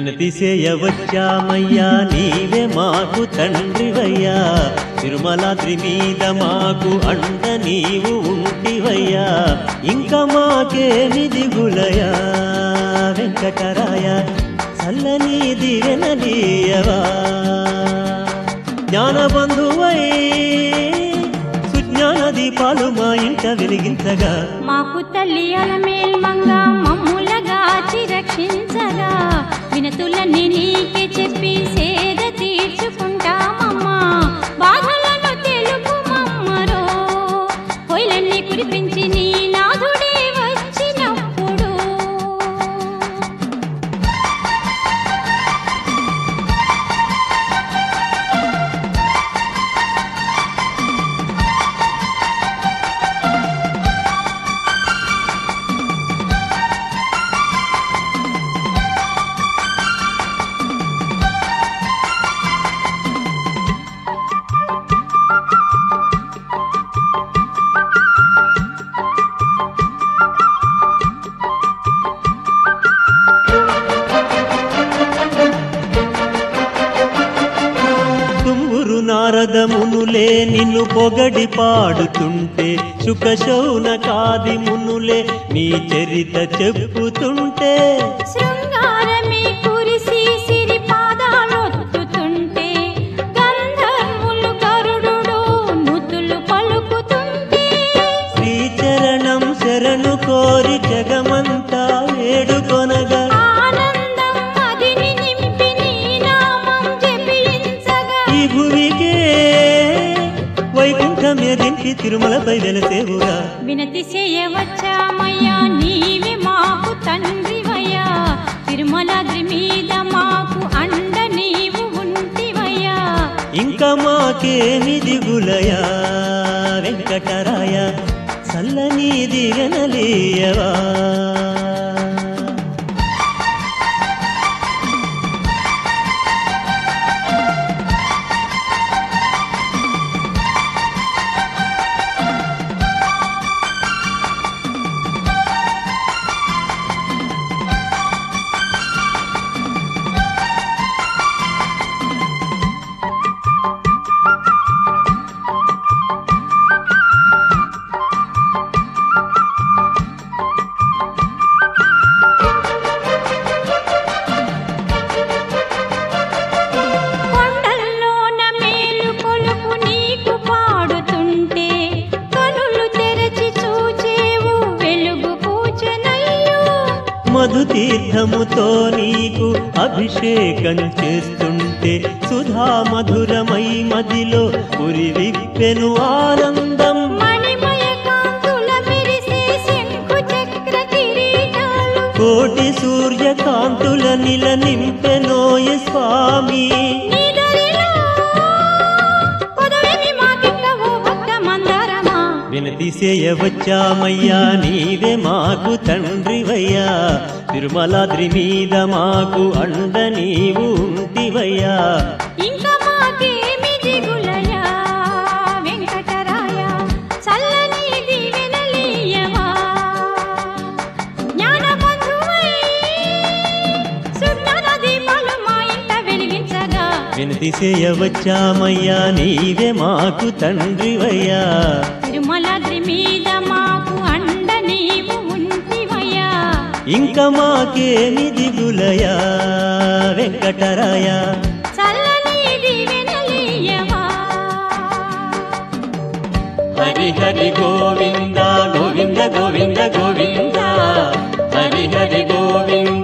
వినతి చేయవచ్చామయ్యా నీవే మాకు తండ్రివయ్యా తిరుమలాద్రి మీద మాకు అండ నీవు ఉంటివయ్యా ఇంకా మాకేమి దిగులయా వెంకటరాయ చల్లని దివెనలీయవా జ్ఞానబంధువై సుజ్ఞాన దీపాలు మా ఇంట వెలిగించగా మాకు తల్లి అలమేల్మంగా మమ్ములగాచి రక్షించగా వినతులన్నీ నీకే చెప్పి సేద తీర్చుకుంటామమ్మా బాధలను తెలుపు మమ్మరో పొయ్యిలన్నీ కురిపించి నీ నాథుడే వచ్చినప్పుడు తుంగురు నారదమునులే నిన్ను పొగడి పాడుతుంటే శుకశౌన కాది మునులే నీ చరిత చెప్పుతుంటే శృంగారమే కురిసి సిరి పాదాలొత్తుతుంటే గంధర్వులు గరుడు నుతులు పలుకుతుంటే శ్రీచరణం శరణు కోరి జగమంతా వేడుకొనగా ఆనందం మదిని నింపి నీ నామం జపించగా ఈ భువికే వైకుంఠం ఎదింటి తిరుమలపై వెలసేవుగా వినతి చేయవచ్చామయ్యా నీవే మాకు తండ్రివయ్యా తిరుమలాద్రి మీద మాకు అండ నీవు ఉంటివయ్యా ఇంకా మాకేమి దిగులయా వెంకటరాయ చల్లని దిగనలీయవా కొండల్లోన మేలు కొలుపు నీకు పాడుతుంటే కనులు తెరచి చూచేవు వెలుగు పూచనయ్యో మధు తీర్థముతో నీకు అభిషేకం చేస్తుంటే సుధా మధురమై మదిలో పురి విప్పెను ఆనందం మణిమయ కాంతుల మెరిసే శంఖు చక్ర కిరీటాలు కోటి సూర్యకాంతుల నిల నింపెనోయ స్వామి నీదరిలో పొదవేమి మాకిక్కవో భక్త మందారమా వినతి చేయవచ్చామయ్యా నీవే మాకు తండ్రివయ్యా తిరుమలాద్రి మీద మాకు అండ నీవు ఉంటివయ్యా ఇంకా మాకేమి దిగులయా వెంకటరాయ చల్లని దీవెనలీయవా జ్ఞానబంధువై సుజ్ఞాన దీపాలు మా ఇంట వెలిగించగా వినతి చేయవచ్చామయ్యా నీవే మాకు తండ్రివయ్యా తిరుమలాద్రి మీద మాకు అండ నీవు ఉంటివయ్యా ఇంకా మాకేమి దిగులయా వెంకటరాయ చల్లని దీవెనలీయవా హరి హరి గోవింద గోవింద గోవింద గోవింద హరి హరి గోవింద